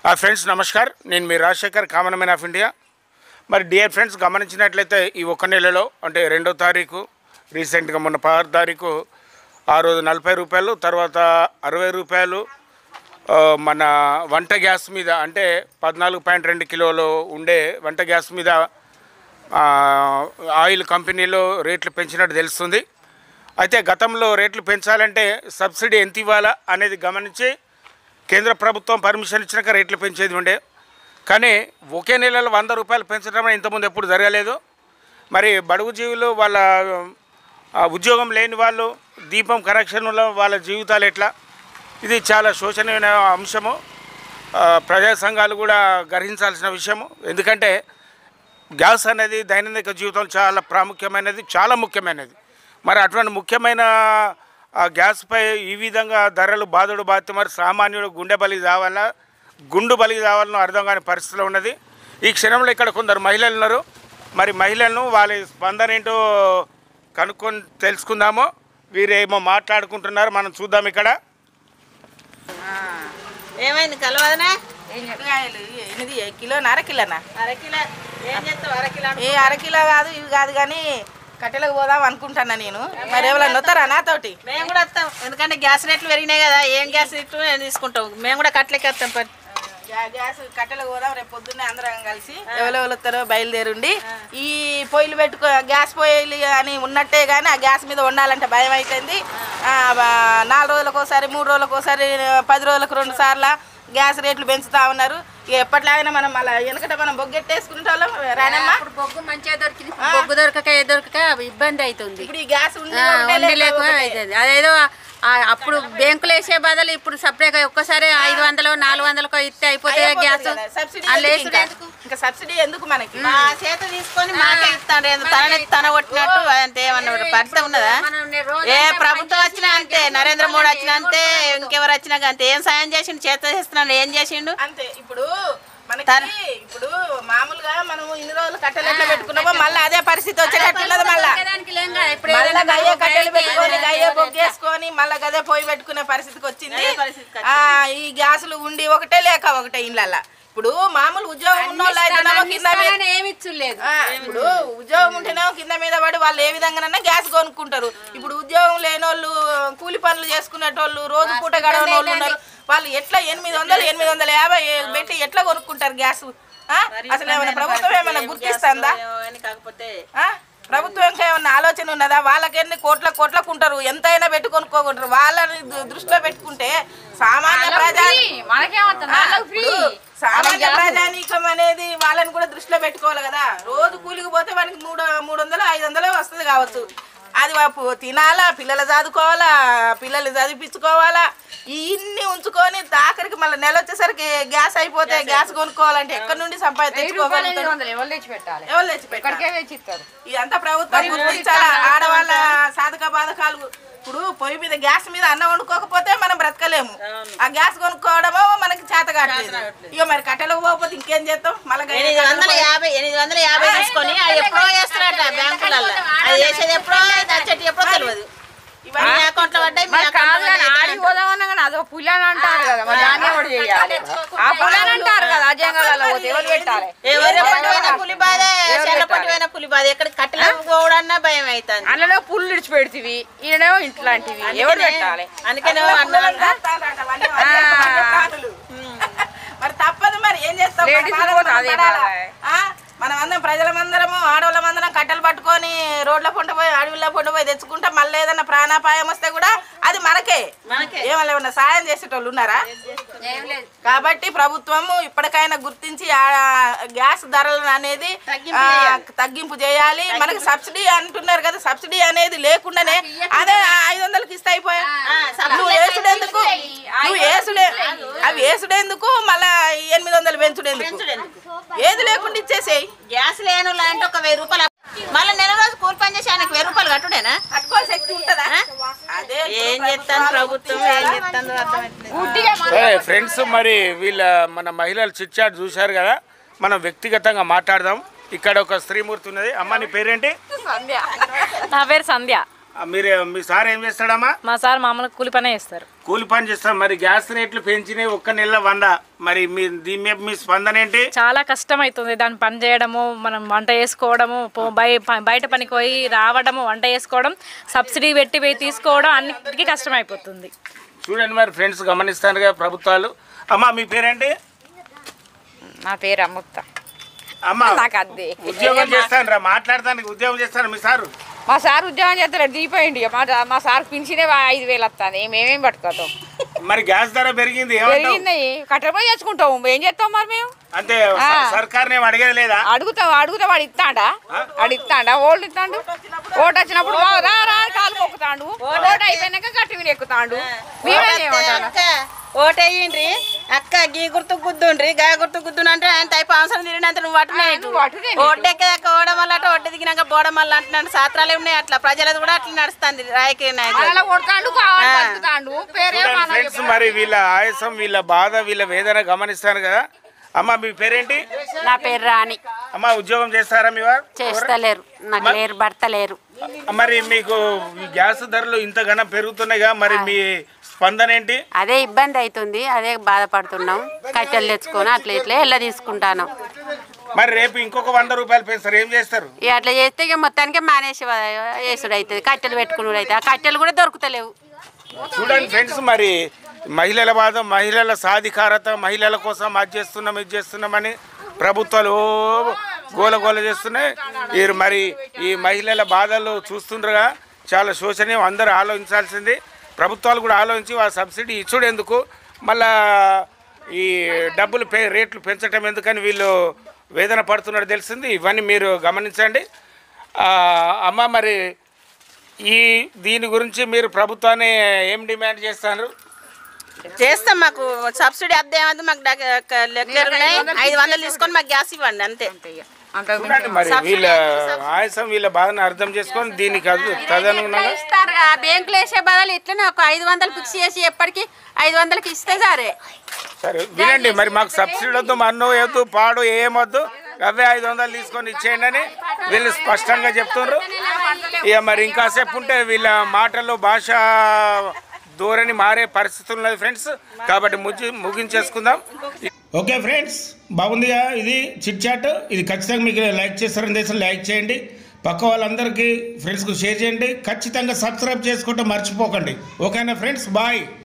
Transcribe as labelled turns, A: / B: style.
A: ఆ ఫ్రెండ్స్ నమస్కార్ నేను మీ Rajasekhar common man of India మరి డియర్ ఫ్రెండ్స్ గమనించినట్లయితే ఈ ఒక్క నెలలో అంటే రెండో తారీఖు రీసెంట్గా మొన్న పదహారు తారీఖు ఆ రోజు నలభై రూపాయలు తర్వాత అరవై రూపాయలు ఆ, మన వంట గ్యాస్ మీద అంటే పద్నాలుగు పాయింట్ రెండు కిలోలు ఉండే వంట గ్యాస్ మీద ఆ, ఆయిల్ కంపెనీలో రేట్లు పెంచినట్టు తెలుస్తుంది అయితే గతంలో రేట్లు పెంచాలంటే సబ్సిడీ ఎంత ఇవ్వాలా అనేది గమనించి కేంద్ర ప్రభుత్వం పర్మిషన్ ఇచ్చినాక రేట్లు పెంచేది ఉండే కానీ ఒకే నెలలో వంద రూపాయలు పెంచడం ఇంతకుముందు ఎప్పుడు జరగలేదు మరి బడుగు జీవులు వాళ్ళ ఆ, ఉద్యోగం లేని వాళ్ళు దీపం కనెక్షన్లో వాళ్ళ జీవితాలు ఎట్లా ఇది చాలా శోచనీయమైన అంశము ఆ, ప్రజా సంఘాలు కూడా గ్రహించాల్సిన విషయము ఎందుకంటే గ్యాస్ అనేది దైనందిక జీవితం చాలా ప్రాముఖ్యమైనది చాలా ముఖ్యమైనది మరి అటువంటి ముఖ్యమైన ఆ గ్యాస్పై ఈ విధంగా ధరలు బాధుడు బాధితే మరి సామాన్యుడు గుండె బలి కావాలా గుండు బలి కావాలనో అర్థం కాని పరిస్థితిలో ఉన్నది ఈ క్షణంలో ఇక్కడ కొందరు మహిళలు ఉన్నారు మరి మహిళలను వాళ్ళ స్పందన ఏంటో కనుక్కొని తెలుసుకుందాము వీరేమో మాట్లాడుకుంటున్నారు మనం చూద్దాం ఇక్కడ
B: ఏమైంది కలవదనే
C: మిరపకాయలు ఎనిమిది కిలోనా అర కిలోనా
B: అరకిలో ఏం చేస్తావు అరకిలో
C: ఏ అర కిలో కాదు ఇవి కాదు కానీ కట్టెలకు పోదాం అనుకుంటున్నా నేను మరి ఎవరైనా వస్తారా నాతోటి
B: మేము కూడా వస్తాం ఎందుకంటే గ్యాస్ రేట్లు పెరిగినాయి కదా ఏం గ్యాస్ రేట్లు తీసుకుంటాం మేము కూడా కట్లకి వస్తాం పని
C: గ్యా- గ్యాస్ కట్టెలకు పోదాం రేపు పొద్దున్నే అందరం కలిసి ఎవరెవరు వస్తారో బయలుదేరుండి ఈ పొయ్యిలు పెట్టుకో గ్యాస్ పొయ్యిలు అని ఉన్నట్టే కానీ ఆ గ్యాస్ మీద వండాలంటే భయం అవుతుంది ఆ, బా- నాలుగు రోజులకు ఒకసారి మూడు రోజులకు ఒకసారి పది రోజులకు రెండు సార్లు గ్యాస్ రేట్లు పెంచుతా ఉన్నారు ఇక ఎప్పటిలాగైనా మనం మళ్ళీ వెనకట మనం బొగ్గెట్టేసుకునే వాళ్ళం రానమ్మా
D: అప్పుడు బొగ్గు మంచిగా దొరికింది ఇప్పుడు బొగ్గు దొరకక ఏ దొరకక ఇబ్బంది అవుతుంది
C: ఇప్పుడు ఈ గ్యాస్ ఉండి
D: ఆ,
C: ఒకటే
D: ఉండి
C: లేక
D: లేక
C: ఒకటే.
D: అవుతుంది అదేదో ఆ, అప్పుడు బ్యాంకులు వేసే బదులు ఇప్పుడు సపరేట్గా ఒక్కసారి ఐదు వందలు నాలుగు వందలకో ఇస్తే అయిపోతే
C: అయిపోతుంది
D: గ్యాస్
C: కదా. సబ్సిడీ
D: అందులో
C: ఎందుకు
D: వేసుడు
C: ఇంకా?
D: ఎందుకు?
C: ఇంకా సబ్సిడీ ఎందుకు మనకి
B: మా చేత తీసుకొని మాకే ఇస్తాడు ఏదో తన తన కొట్టినట్టు అంతే ఏమన్నా పరిస్థితి ఉన్నదా
D: మనం నే- రోజు
B: ఏ
D: అంతా
B: ప్రభుత్వం
D: పని
B: వచ్చినా
D: చేసి
B: అంతే నరేంద్ర మోడీ వచ్చినా అంతే ఇంకెవరు వచ్చినా అంతే ఏం సాయం చేసిండు చేత చేస్తున్నాడు ఏం చేసిండు
C: అంతే ఇప్పుడు మనకి ఇప్పుడు మామూలుగా మనం ఇన్ని రోజులు కట్టెలు ఎట్లా పెట్టుకున్నామో మళ్ళీ అదే పరిస్థితి వచ్చేటట్టున్నది మళ్ళా
D: దానికి లేం కదా, ఇప్పుడు
C: మళ్ళా
D: ఏదైనా
C: గయ్యే
D: బయట
C: కట్టెలు పెట్టుకొని
D: ఏదైనా
C: గయ్యే బొగ్గేసుకొని మళ్ళా గదే పోయి పెట్టుకునే పరిస్థితికి వచ్చింది
B: అదే పరిస్థితికి
C: ఆ ఈ గ్యాసులు ఉండి ఒకటే లేక ఒకటే ఇళ్ళల్లో ఇప్పుడు మామూలు ఉద్యోగం ఉన్న వాళ్ళు అయితేనేమో కింద మీద
D: ఇస్తానని ఏమి ఇచ్చులేదు
C: ఆ, ఇప్పుడు ఉద్యోగం ఉంటేనేమో కింద మీద పడి వాళ్ళు ఏ విధంగానైనా గ్యాస్ కొనుక్కుంటారు ఇప్పుడు ఉద్యోగం లేని వాళ్ళు కూలి పనులు చేసుకునేటోళ్ళు రోజు పూట గడవని వాళ్ళు ఉన్నారు వాళ్ళు ఎట్లా ఎనిమిది వందలు ఎనిమిది వందల యాభై పెట్టి ఎట్లా కొనుక్కుంటారు గ్యాస్ ఆ? అసలు ఏమైనా ప్రభుత్వం ఏమైనా గుర్తిస్తుందా
B: ఏమో అని కాకపోతే
C: ఆ? ప్రభుత్వం ఏమన్నా ఆలోచన ఉన్నదా వాళ్ళకెన్ని కోట్ల కోట్లకు ఉంటారు ఎంతైనా పెట్టి కొనుక్కోకుంటారు వాళ్ళని దు- దృష్టిలో పెట్టుకుంటే సామాన్య ప్రజా
D: మనకేమవుతుంది
C: ఆ, ఇప్పుడు సామాన్య ప్రజానీకం అనేది వాళ్ళని కూడా దృష్టిలో పెట్టుకోవాలి కదా రోజు కూలికి పోతే వానికి మూడు మూడు వందలు ఐదు వందలు వస్తుంది కావచ్చు అది వాపు తినాలా పిల్లలు చదువుకోవాలా పిల్లలు చదివించుకోవాలా ఇన్ని ఉంచుకొని ఆఖరికి మళ్ళీ నెల వచ్చేసరికి గ్యాస్ అయిపోతే గ్యాస్ కొనుక్కోవాలంటే ఎక్కడి నుండి సంపాదించి తెచ్చుకోగలుగుతారు
D: ఎవరు తెచ్చి పెట్టాలి
C: ఎవరు తెచ్చి పెట్టాలి?
D: తెచ్చి ఇస్తారు
C: ఇదంతా ప్రభుత్వం గుర్తించాలా ఆడవాళ్ళ సాధక బాధకాలు ఇప్పుడు పొయ్యి మీద గ్యాస్ మీద అన్నం వండుకోకపోతే మనం బ్రతకలేము ఆ గ్యాస్ కొనుక్కోవడమో మనకి చేత కావట్లేదు ఇక మరి కట్టెలకు పోకపోతే ఇంకేం చేస్తాం మళ్ళీ
B: ఎనిమిది వందల యాభై ఎనిమిది వందల యాభై తీసుకొని అది ఎప్పుడో చేస్తారట బ్యాంకులలో అది చేసేది ఎప్పుడో అది వచ్చేటి ఎప్పుడో తెలియదు
C: ఇవన్నీ
B: మీ అకౌంట్లో పడ్డాయి మీ అకౌంట్లో పడ్డాయి.
E: ఆడి పోదామన్నా కానీ అదో పుల్లని అంటారు కదా మరి దాన్ని కూడా చేయాలి ఆ పుల్లని అంటారు కదా అజంగాలలో పోతే ఎవరు పెట్టాలి
B: ఎవరు పట్టువైన పులి బాధ చెల్ల పట్టువైన పులి బాధ ఎక్కడ కట్టెలు పోవడన్నా భయం అవుతుంది
E: అందులో పుల్లు విడిచిపెడుతుంది ఈయనేమో ఇంట్లాంటివి ఎవరు పెట్టాలి
B: అందుకనే
C: పిల్లలు చేస్తారట, అవన్నీ వాళ్ళ తాతలు. మరి తప్పదు మరి ఏం చేస్తాం మన
E: Ladies
C: బాధ
E: కూడా
C: మనం
E: అదే
C: పడాలా?
E: బాధ.
C: ఆ? మనం అందరం ప్రజలమందరము ఆడవాళ్ళమందరం కట్టెలు పట్టుకొని రోడ్ల పొంట పోయి అడవిలో పొంట పోయి తెచ్చుకుంటే మళ్ళీ ఏదైనా ప్రాణాపాయం వస్తే కూడా అది మనకే
B: మనకే.
C: ఏమన్నా ఏమన్నా సాయం చేసేటోళ్ళు ఉన్నారా
D: ఏం లేదు
C: కాబట్టి ప్రభుత్వము ఇప్పటికైనా గుర్తించి ఆ గ్యాస్ ధరలను అనేది
B: తగ్గింపు
C: ఆ,
B: చేయాలి.
C: తగ్గింపు చేయాలి మనకి సబ్సిడీ అంటున్నారు కదా సబ్సిడీ అనేది లేకుండానే అదే ఐదు వందలకి ఇస్తే అయిపోయా నువ్వు వేసుడెందుకు నువ్వు వేసుడే అవి వేసుడెందుకు మళ్ళా ఎనిమిది వందలు పెంచుడెందుకు ఏది లేకుండా ఇచ్చేసేయి
B: గ్యాస్ లేను లాంటి ఒక వెయ్యి రూపాయలు మళ్ళీ నెల రోజు కూలి పని చేసి ఆయనకు వెయ్యి రూపాయలు కట్టుడేనా
C: కట్టుకోవాలి శక్తి ఉంటుందా అదే
B: ఏం చేస్తాను ప్రభుత్వం ఏం చేస్తాను అర్థమవుతుంది
A: సరే ఫ్రెండ్స్ మరి వీళ్ళ మన మహిళలు చిట్ చాట్ చూశారు కదా మనం వ్యక్తిగతంగా మాట్లాడదాం ఇక్కడ ఒక స్త్రీమూర్తి ఉన్నది అమ్మ నీ పేరేంటి
E: సంధ్య నా పేరు సంధ్య
A: ఆ, మీరు మీ సార్ ఏం చేస్తాడమ్మా
F: మా సార్ మామూలుగా కూలి పనే చేస్తారు
A: కూలి పని చేస్తాం మరి గ్యాస్ రేట్లు పెంచినాయి ఒక్క నెల వంద మరి మీ దీని మీద మీ స్పందన ఏంటి
F: చాలా కష్టం అవుతుంది దాన్ని పని చేయడము మనం వంట చేసుకోవడము పో- బయ- ప- బయట పనికి పోయి రావడము వంట చేసుకోవడం సబ్సిడీ పెట్టి పోయి తీసుకోవడం అన్నిటికీ కష్టం అయిపోతుంది
A: చూడండి మరి ఫ్రెండ్స్ గమనిస్తానుగా ప్రభుత్వాలు అమ్మా మీ పేరేంటి
E: నా పేరు అమ్ముత్త
A: అమ్మా
E: నాకు అద్దే
A: ఉద్యోగం చేస్తాను రా మాట్లాడటానికి ఉద్యోగం చేస్తాను మీ సారు
E: మా సార్ ఉద్యోగం చేస్తారు దిగిపోయింది ఇక. మా మా సార్ పింఛనే ఐదు వేలు వస్తుంది మేమేం పట్టుకోతాం
A: మరి గ్యాస్ ధర పెరిగింది ఏమంటావు
E: పెరిగింది కట్టెపోయి తెచ్చుకుంటాం ఏం చేస్తాం మరి మేము
A: అంటే స- సర్కార్ని ఏం అడిగేది లేదా
E: అడుగుతాం అడుగుతా వాడు ఇస్తాడా వాడు ఇస్తాడా ఓళ్ళు ఇస్తాడు ఓటు వచ్చినప్పుడు "వా, రా రా అని కాలు మొక్కుతాడు ఓటు అయిపోయినాక గట్టి మీద ఎక్కుతాడు మేమేం చేయమంటాను
B: అక్క ఓటేయండి అక్క గీ గుర్తు గుద్దుండ్రి గా గుర్తు గుద్దును అంటే ఆయన టైప్ అవసరం తిరిగినంత నువ్వు అటునే ఇటు.
E: నువ్వు అటునే ఇటు.
B: ఓటెక్కేదాకా ఓడం వల్ల అటు ఒడ్డు దిగినాక బోడం వల్ల అంటున్నాడు సాత్రాలు ఉన్నాయి అట్లా ప్రజలది కూడా అట్లా నడుస్తుంది రాయకీయ నాయకులు
E: అలా కొడతాడు కావాలి బతుకుతాడు పేరే
A: ఫ్రెండ్స్ మరి వీళ్ళ ఆయాసం వీళ్ళ బాధ వీళ్ళ వేదన గమనిస్తాను కదా అమ్మ మీ పేరేంటి
G: నా పేరు రాణి
A: అమ్మ ఉద్యోగం చేస్తారా మీ వారు
G: చేస్తలేరు నాకు లేరు భర్త లేరు
A: మరి మీకు ఈ గ్యాస్ ధరలు ఇంతగానో పెరుగుతున్నాయిగా మరి మీ స్పందన ఏంటి
G: అదే ఇబ్బంది అవుతుంది అదే బాధపడుతున్నాం కట్టెలు తెచ్చుకొని అట్లా ఇట్లా ఎల్ల తీసుకుంటాను
A: మరి రేపు ఇంకొక వంద రూపాయలు పెంచుతారు ఏం చేస్తారు
G: ఇక అట్లా చేస్తే ఇక మొత్తానికి మానేసి వేసుడు అవుతుంది కట్టెలు పెట్టుకున్నాడు అయితే ఆ కట్టెలు కూడా దొరుకుతలేవు
A: చూడండి ఫ్రెండ్స్ మరి మహిళల బాధ మహిళల సాధికారత మహిళల కోసం అది చేస్తున్నాం ఇది చేస్తున్నామని ప్రభుత్వాలు ఓ గోల గోల చేస్తున్నాయి ఈ మరి ఈ మహిళల బాధలు చూస్తుండగా చాలా శోచనీయం అందరూ ఆలోచించాల్సింది ప్రభుత్వాలు కూడా ఆలోచించి వాళ్ళ సబ్సిడీ ఇచ్చుడు ఎందుకు మళ్ళా ఈ డబ్బులు పే రేట్లు పెంచడం ఎందుకని వీళ్ళు వేదన పడుతున్నట్టు తెలిసింది ఇవన్నీ మీరు గమనించండి ఆ, అమ్మ మరి ఈ దీని గురించి మీరు ప్రభుత్వాన్ని ఏం డిమాండ్ చేస్తారు
B: చేస్తాం మాకు సబ్సిడీ అద్దేమద్దు మాకు లెక్కలు ఉన్నాయి ఐదు వందలు తీసుకొని మాకు గ్యాస్ ఇవ్వండి అంతే
A: చూడండి మరి వీళ్ళ ఆయాసం వీళ్ళ బాధను అర్థం చేసుకొని దీనికి అది తదనుగుణంగా
G: ఇస్తారు బ్యాంకులు వేసే బదులు ఇట్లనే ఒక ఐదు వందలు ఫిక్స్ చేసి ఎప్పటికీ ఐదు వందలకి ఇస్తే సరే
A: సరే వినండి మరి మాకు సబ్సిడీ వద్దు మన్ను వద్దు పాడు ఏమొద్దు అవే ఐదు వందలు తీసుకొని ఇచ్చేయండి అని వీళ్ళు స్పష్టంగా చెప్తున్నారు ఇక మరి ఇంకాసేపు ఉంటే వీళ్ళ మాటల్లో భాష ధోరణి మారే పరిస్థితి ఉన్నది ఫ్రెండ్స్ కాబట్టి ముగి ముగించేసుకుందాం ఓకే ఫ్రెండ్స్ బాగుందిగా ఇది చిట్ చాట్ ఇది ఖచ్చితంగా మీకు లైక్ చేస్తారని తెలిసి లైక్ చేయండి పక్క వాళ్ళందరికీ ఫ్రెండ్స్కి షేర్ చేయండి ఖచ్చితంగా సబ్స్క్రైబ్ చేసుకోవటం మర్చిపోకండి ఓకేనా ఫ్రెండ్స్ బాయ్